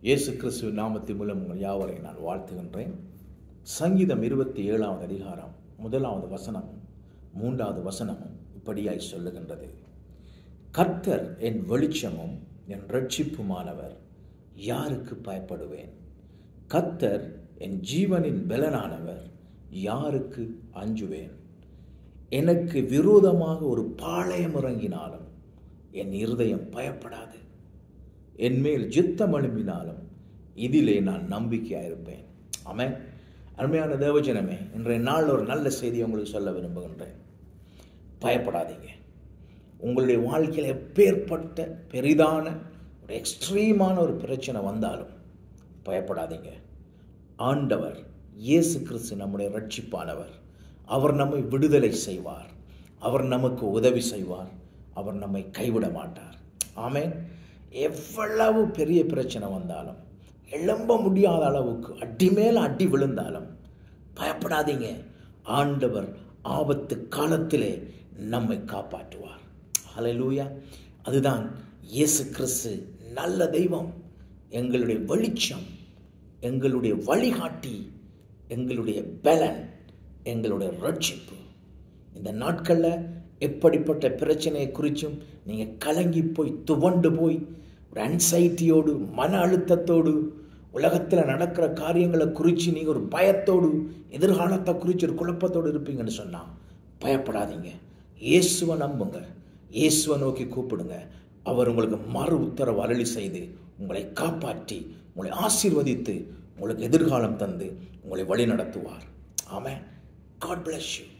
இயேசு கிறிஸ்துவ நாமத்தின் மூலம் உங்கள் யாவரை நான் வாழ்த்துகின்றேன் சங்கீதம் இருபத்தி ஏழாவது அதிகாரம் முதலாவது வசனமும் மூன்றாவது வசனமும் இப்படியாய் சொல்லுகின்றது கர்த்தர் என் வெளிச்சமும் என் ரட்சிப்புமானவர் யாருக்கு பயப்படுவேன் கர்த்தர் என் ஜீவனின் பலனானவர் யாருக்கு அஞ்சுவேன் எனக்கு விரோதமாக ஒரு பாளையம் இறங்கினாலும் என் இருதயம் பயப்படாது என்மேல் யுத்தம் எழும்பினாலும் இதிலே நான் நம்பிக்கையாயிருப்பேன் ஆமென் அருமையான தேவஜனமே இன்றைய நாள் ஒரு நல்ல செய்தி உங்களுக்கு சொல்ல விரும்புகின்றேன் பயப்படாதீங்க உங்களுடைய வாழ்க்கையில் எப்பேற்பட்ட பெரிதான ஒரு எக்ஸ்ட்ரீமான ஒரு பிரச்சனை வந்தாலும் பயப்படாதீங்க ஆண்டவர் இயேசு கிறிஸ்து நம்முடைய ரட்சிப்பானவர் அவர் நம்மை விடுதலை செய்வார் அவர் நமக்கு உதவி செய்வார் அவர் நம்மை கைவிட மாட்டார் ஆமென் எவ்வளவு பெரிய பிரச்சனை வந்தாலும் எழும்ப முடியாத அளவுக்கு அடி மேல அடி விழுந்தாலும் பயப்படாதீங்க ஆண்டவர் ஆபத்து காலத்திலே நம்மை காப்பாற்றுவார் ஹalleluya அதுதான் இயேசு கிறிஸ்து நல்ல தெய்வம் எங்களுடைய வெளிச்சம் எங்களுடைய வழிகாட்டி எங்களுடைய பலன் எங்களுடைய ரட்சிப்பு இந்த நாட்களில் எப்படிப்பட்ட பிரச்சனையை குறித்தும் நீங்கள் கலங்கி போய் துவண்டு போய் ஒரு அன்சைட்டியோடு மன அழுத்தத்தோடு உலகத்தில் நடக்கிற காரியங்களை குறித்து நீங்கள் ஒரு பயத்தோடு எதிர்காலத்தை குறித்து ஒரு குழப்பத்தோடு இருப்பீங்கன்னு சொன்னால் பயப்படாதீங்க இயேசுவை நம்புங்க இயேசுவை நோக்கி கூப்பிடுங்க அவர் உங்களுக்கு மறு உத்தரவு அருளி செய்து உங்களை காப்பாற்றி உங்களை ஆசீர்வதித்து உங்களுக்கு எதிர்காலம் தந்து உங்களை வழி நடத்துவார் ஆமாம் காட் bless you